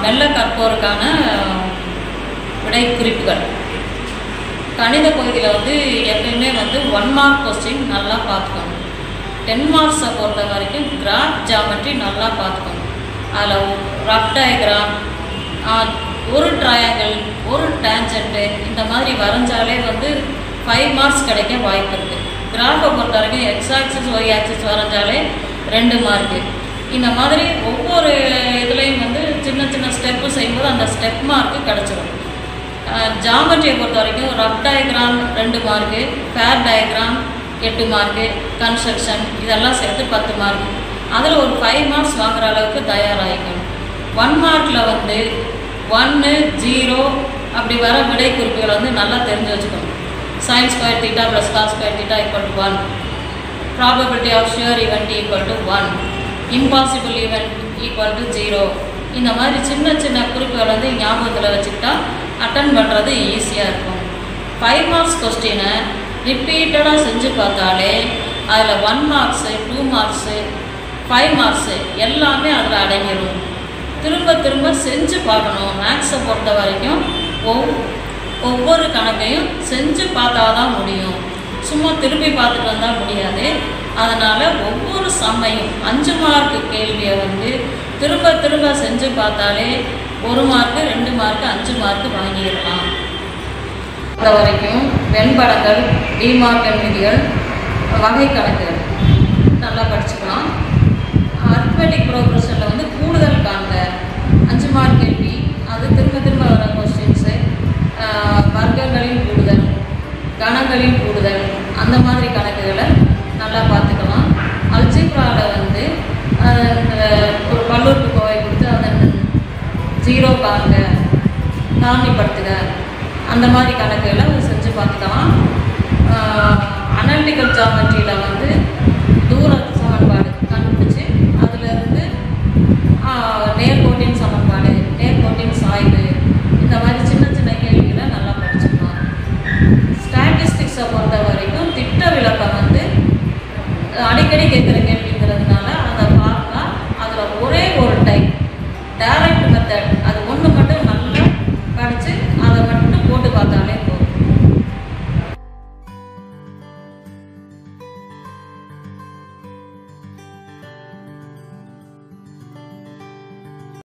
மெல்ல கற்போருக்கான விடை குறிப்புகள் கணித பகுதியில் வந்து எப்பயுமே வந்து ஒன் மார்க் கொஸ்டின் நல்லா பார்த்துக்கணும் டென் மார்க்ஸை பொறுத்த வரைக்கும் கிராஃப் ஜாமெட்ரி நல்லா பார்த்துக்கணும் அதில் ரஃப் டயக்ராம் ஒரு ட்ரையாங்கிள் ஒரு டேஞ்சன்ட்டு இந்த மாதிரி வரைஞ்சாலே வந்து ஃபைவ் மார்க்ஸ் கிடைக்க வாய்ப்பு இருக்குது கிராஃபை பொறுத்த வரைக்கும் எக்ஸ் ஆக்சிஸ் ஒய் ஆக்சிஸ் வரைஞ்சாலே ரெண்டு மார்க்கு இந்த மாதிரி ஒவ்வொரு இதுலேயும் வந்து சின்ன சின்ன ஸ்டெப்பு செய்யும்போது அந்த ஸ்டெப் மார்க்கு கிடச்சிரும் ஜாமெட்ரியை பொறுத்த வரைக்கும் ரஃப் டயக்ராம் ரெண்டு மார்க்கு ஃபேர் டயக்ராம் எட்டு மார்க்கு கன்ஸ்ட்ரக்ஷன் இதெல்லாம் சேர்த்து பத்து மார்க் அதில் ஒரு ஃபைவ் மார்க்ஸ் வாங்குற அளவுக்கு தயாராகிக்கணும் ஒன் மார்க்கில் வந்து ஒன்று ஜீரோ அப்படி வர விடை குறிப்புகளை வந்து நல்லா தெரிஞ்சு வச்சுக்கணும் sine square theta plus cos square theta equal to one probability of sure event equal to one impossible event equal to zero இந்த மாதிரி சின்ன சின்ன குறிப்புகள் வந்து ஞாபகத்தில் வச்சுக்கிட்டா அட்டன் பண்ணுறது ஈஸியாக இருக்கும் ஃபைவ் மார்க்ஸ் கொஸ்டினை ரிப்பீட்டடாக செஞ்சு பார்த்தாலே அதில் one marks two marks five marks எல்லாமே அதில் அடங்கிடும் திரும்ப திரும்ப செஞ்சு பார்க்கணும் மேக்ஸை பொறுத்த வரைக்கும் ஒவ் ஒவ்வொரு கணக்கையும் செஞ்சு பார்த்தா தான் முடியும் சும்மா திருப்பி பார்த்துட்டு வந்தால் முடியாது அதனால் ஒவ்வொரு சமையும் அஞ்சு மார்க்கு கேள்வியை வந்து திரும்ப திரும்ப செஞ்சு பார்த்தாலே ஒரு மார்க்கு ரெண்டு மார்க்கு அஞ்சு மார்க்கு வாங்கிடலாம் பொறுத்த வரைக்கும் வெண்படங்கள் டிமார்க்கன் விதிகள் வகை கணக்குகள் நல்லா படிச்சுக்கலாம் அர்த்மெட்டிக் ப்ரோக்ரஷனில் வந்து கூடுதல் காண்க அஞ்சு மார்க் கேள்வி அது திரும்ப திரும்ப வர கொஸ்டின்ஸு வர்க்கங்களின் கூடுதல் கணங்களின் கூடுதல் அந்த மாதிரி கணக்குகளை நல்லா பார்த்துக்கலாம் அல்ஜிப்ராவில் வந்து அஹ், இந்த ஒரு பல்லூருக்கு கோவை கொடுத்து அதன் ஜீரோ காண்க காரணிப்படுத்துக அந்த மாதிரி கணக்குகளை செஞ்சு பார்த்துக்கலாம் அனலிட்டிக்கல் ஜாமெட்ரியில் வந்து